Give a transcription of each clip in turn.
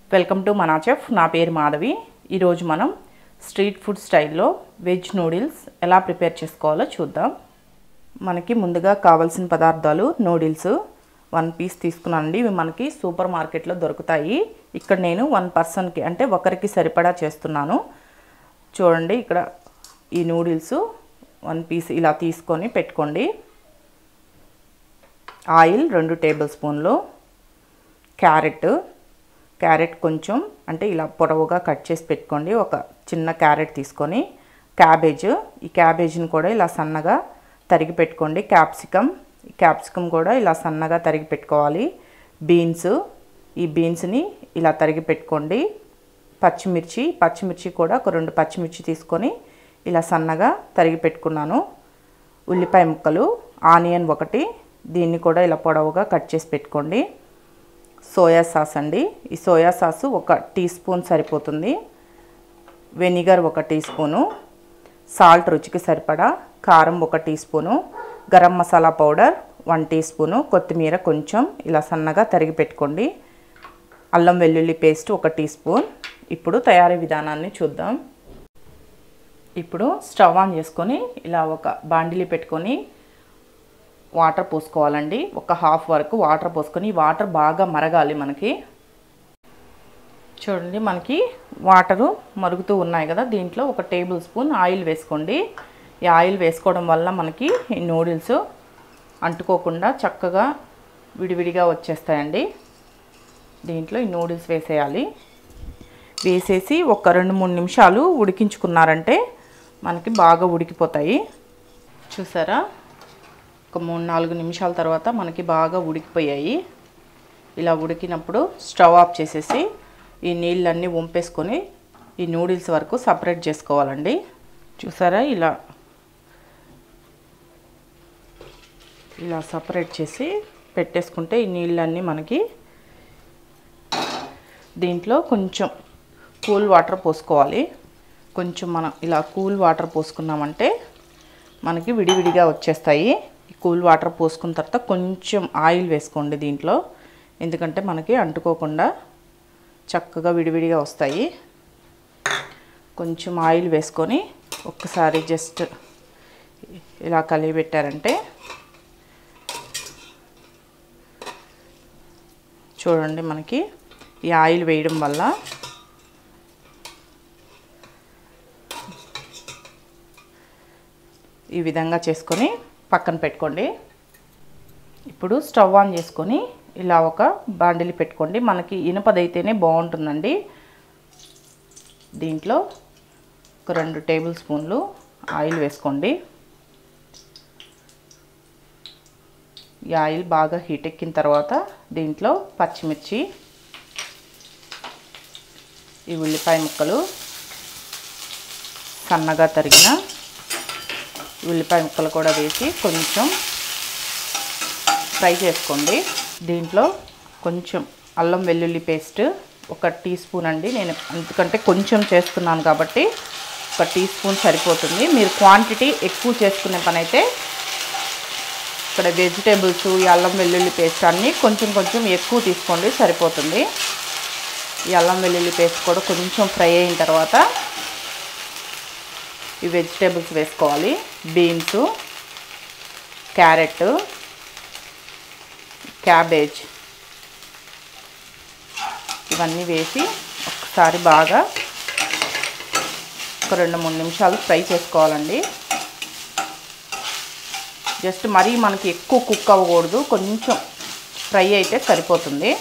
welcome to మనా chef నా పేరు మాధవి ఈరోజు మనం స్ట్రీట్ ఫుడ్ స్టైల్లో వెజ్ నూడిల్స్ ఎలా ప్రిపేర్ చేసుకోవాలో చూద్దాం మనకి ముందుగా కావాల్సిన పదార్థాలు నూడిల్స్ వన్ పీస్ తీసుకున్నానండి ఇవి మనకి సూపర్ మార్కెట్లో దొరుకుతాయి ఇక్కడ నేను వన్ పర్సన్కి అంటే ఒకరికి సరిపడా చేస్తున్నాను చూడండి ఇక్కడ ఈ నూడిల్స్ వన్ పీస్ ఇలా తీసుకొని పెట్టుకోండి ఆయిల్ రెండు టేబుల్ స్పూన్లు క్యారెట్ క్యారెట్ కొంచెం అంటే ఇలా పొడవుగా కట్ చేసి పెట్టుకోండి ఒక చిన్న క్యారెట్ తీసుకొని క్యాబేజ్ ఈ క్యాబేజ్ని కూడా ఇలా సన్నగా తరిగి పెట్టుకోండి క్యాప్సికమ్ ఈ క్యాప్సికమ్ కూడా ఇలా సన్నగా తరిగి పెట్టుకోవాలి బీన్స్ ఈ బీన్స్ని ఇలా తరిగి పెట్టుకోండి పచ్చిమిర్చి పచ్చిమిర్చి కూడా ఒక రెండు పచ్చిమిర్చి తీసుకొని ఇలా సన్నగా తరిగి పెట్టుకున్నాను ఉల్లిపాయ ముక్కలు ఆనియన్ ఒకటి దీన్ని కూడా ఇలా పొడవుగా కట్ చేసి పెట్టుకోండి సోయా సాస్ అండి ఈ సోయా సాసు ఒక టీ స్పూన్ సరిపోతుంది వెనిగర్ ఒక టీ స్పూను సాల్ట్ రుచికి సరిపడా కారం ఒక teaspoon garam masala powder one teaspoon కొత్తిమీర కొంచెం ఇలా సన్నగా తరిగి పెట్టుకోండి అల్లం వెల్లుల్లి పేస్ట్ ఒక టీ స్పూన్ ఇప్పుడు తయారీ విధానాన్ని చూద్దాం ఇప్పుడు స్టవ్ ఆన్ చేసుకొని ఇలా ఒక బాండిలి పెట్టుకొని వాటర్ పోసుకోవాలండి ఒక హాఫ్ వరకు వాటర్ పోసుకొని వాటర్ బాగా మరగాలి మనకి చూడండి మనకి వాటరు మరుగుతూ ఉన్నాయి కదా దీంట్లో ఒక టేబుల్ స్పూన్ ఆయిల్ వేసుకోండి ఈ ఆయిల్ వేసుకోవడం వల్ల మనకి ఈ నూడిల్స్ అంటుకోకుండా చక్కగా విడివిడిగా వచ్చేస్తాయండి దీంట్లో ఈ నూడిల్స్ వేసేయాలి వేసేసి ఒక రెండు మూడు నిమిషాలు ఉడికించుకున్నారంటే మనకి బాగా ఉడికిపోతాయి చూసారా ఒక మూడు నాలుగు నిమిషాల తర్వాత మనకి బాగా ఉడికిపోయాయి ఇలా ఉడికినప్పుడు స్టవ్ ఆఫ్ చేసేసి ఈ నీళ్ళన్నీ వంపేసుకొని ఈ నూడిల్స్ వరకు సపరేట్ చేసుకోవాలండి చూసారా ఇలా ఇలా సపరేట్ చేసి పెట్టేసుకుంటే ఈ నీళ్ళన్నీ మనకి దీంట్లో కొంచెం కూల్ వాటర్ పోసుకోవాలి కొంచెం మనం ఇలా కూల్ వాటర్ పోసుకున్నామంటే మనకి విడివిడిగా వచ్చేస్తాయి ఈ కూల్ వాటర్ పోసుకున్న తర్వాత కొంచెం ఆయిల్ వేసుకోండి దీంట్లో ఎందుకంటే మనకి అంటుకోకుండా చక్కగా విడివిడిగా వస్తాయి కొంచెం ఆయిల్ వేసుకొని ఒక్కసారి జస్ట్ ఇలా కలిగి పెట్టారంటే చూడండి మనకి ఈ ఆయిల్ వేయడం వల్ల ఈ విధంగా చేసుకొని పక్కన పెట్టుకోండి ఇప్పుడు స్టవ్ ఆన్ చేసుకొని ఇలా ఒక బాండిలి పెట్టుకోండి మనకి ఇనుపదైతేనే బాగుంటుందండి దీంట్లో ఒక రెండు టేబుల్ స్పూన్లు ఆయిల్ వేసుకోండి ఈ ఆయిల్ బాగా హీట్ ఎక్కిన తర్వాత దీంట్లో పచ్చిమిర్చి ఈ ఉల్లిపాయ ముక్కలు సన్నగా తరిగిన ఉల్లిపాయ ముక్కలు కూడా వేసి కొంచెం ఫ్రై చేసుకోండి దీంట్లో కొంచెం అల్లం వెల్లుల్లి పేస్ట్ ఒక టీ స్పూన్ అండి నేను ఎందుకంటే కొంచెం చేస్తున్నాను కాబట్టి ఒక టీ స్పూన్ సరిపోతుంది మీరు క్వాంటిటీ ఎక్కువ చేసుకునే పని అయితే ఇక్కడ వెజిటేబుల్స్ ఈ అల్లం వెల్లుల్లి పేస్ట్ అన్నీ కొంచెం కొంచెం ఎక్కువ తీసుకోండి సరిపోతుంది ఈ అల్లం వెల్లుల్లి పేస్ట్ కూడా కొంచెం ఫ్రై అయిన తర్వాత ఈ వెజిటేబుల్స్ వేసుకోవాలి బీన్స్ క్యారెట్ క్యాబేజ్ ఇవన్నీ వేసి ఒకసారి బాగా ఒక రెండు మూడు నిమిషాలు ఫ్రై చేసుకోవాలండి జస్ట్ మరీ మనకి ఎక్కువ కుక్ అవ్వకూడదు కొంచెం ఫ్రై అయితే సరిపోతుంది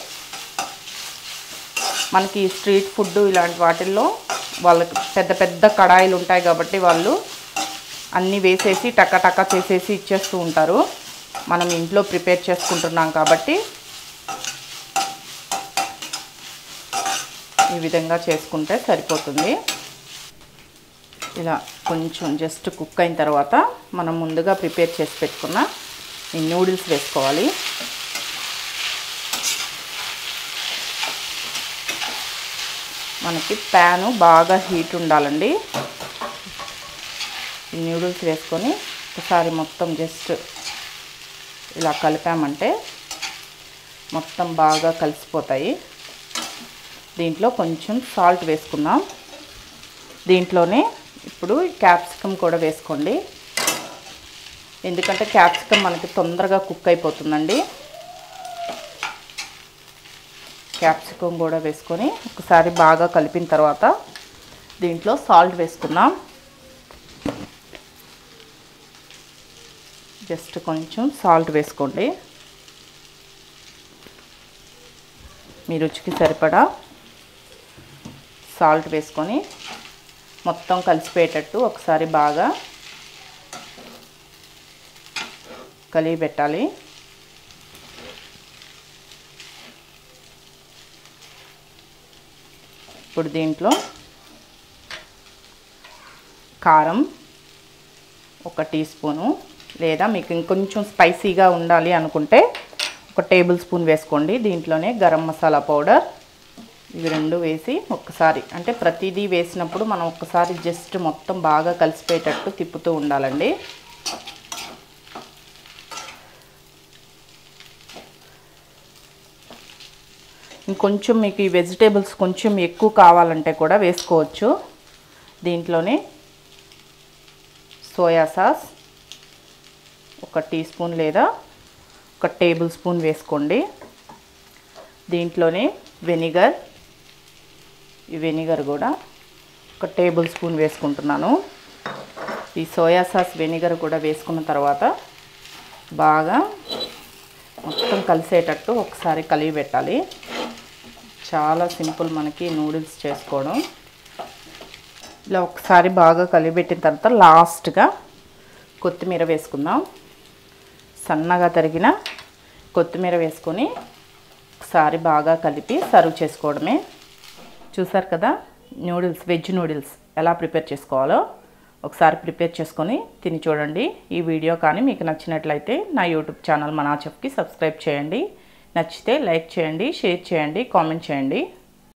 మనకి స్ట్రీట్ ఫుడ్ ఇలాంటి వాటిల్లో వాళ్ళకి పెద్ద పెద్ద కడాయిలు ఉంటాయి కాబట్టి వాళ్ళు అన్నీ వేసేసి టక టక చేసేసి ఇచ్చేస్తూ ఉంటారు మనం ఇంట్లో ప్రిపేర్ చేసుకుంటున్నాం కాబట్టి ఈ విధంగా చేసుకుంటే సరిపోతుంది ఇలా కొంచెం జస్ట్ కుక్ అయిన తర్వాత మనం ముందుగా ప్రిపేర్ చేసి పెట్టుకున్న ఈ నూడిల్స్ వేసుకోవాలి మనకి ప్యాను బాగా హీట్ ఉండాలండి ఈ నూడిల్స్ వేసుకొని ఒకసారి మొత్తం జస్ట్ ఇలా కలిపామంటే మొత్తం బాగా కలిసిపోతాయి దీంట్లో కొంచెం సాల్ట్ వేసుకుందాం దీంట్లోనే ఇప్పుడు క్యాప్సికమ్ కూడా వేసుకోండి ఎందుకంటే క్యాప్సికమ్ మనకి తొందరగా కుక్ అయిపోతుందండి క్యాప్సికమ్ కూడా వేసుకొని ఒకసారి బాగా కలిపిన తర్వాత దీంట్లో సాల్ట్ వేసుకుందాం జస్ట్ కొంచెం సాల్ట్ వేసుకోండి మీ రుచికి సరిపడా సాల్ట్ వేసుకొని మొత్తం కలిసిపోయేటట్టు ఒకసారి బాగా కలిగి పెట్టాలి ఇప్పుడు దీంట్లో కారం ఒక టీ స్పూను లేదా మీకు ఇంకొంచెం స్పైసీగా ఉండాలి అనుకుంటే ఒక టేబుల్ స్పూన్ వేసుకోండి దీంట్లోనే గరం మసాలా పౌడర్ ఇవి రెండు వేసి ఒక్కసారి అంటే ప్రతిదీ వేసినప్పుడు మనం ఒక్కసారి జస్ట్ మొత్తం బాగా కలిసిపోయేటట్టు తిప్పుతూ ఉండాలండి ఇంకొంచెం మీకు ఈ వెజిటేబుల్స్ కొంచెం ఎక్కువ కావాలంటే కూడా వేసుకోవచ్చు దీంట్లోనే సోయా సాస్ ఒక టీ స్పూన్ లేదా ఒక టేబుల్ స్పూన్ వేసుకోండి దీంట్లోనే వెనిగర్ ఈ వెనిగర్ కూడా ఒక టేబుల్ స్పూన్ వేసుకుంటున్నాను ఈ సోయా సాస్ వెనిగర్ కూడా వేసుకున్న తర్వాత బాగా మొత్తం కలిసేటట్టు ఒకసారి కలిగి పెట్టాలి చాలా సింపుల్ మనకి నూడిల్స్ చేసుకోవడం ఇలా ఒకసారి బాగా కలిపెట్టిన తర్వాత లాస్ట్గా కొత్తిమీర వేసుకుందాం సన్నగా తరిగిన కొత్తిమీర వేసుకొని ఒకసారి బాగా కలిపి సర్వ్ చేసుకోవడమే చూసారు కదా నూడిల్స్ వెజ్ నూడిల్స్ ఎలా ప్రిపేర్ చేసుకోవాలో ఒకసారి ప్రిపేర్ చేసుకొని తిని చూడండి ఈ వీడియో కానీ మీకు నచ్చినట్లయితే నా యూట్యూబ్ ఛానల్ మనాచెఫ్కి సబ్స్క్రైబ్ చేయండి నచ్చితే లైక్ చేయండి షేర్ చేయండి కామెంట్ చేయండి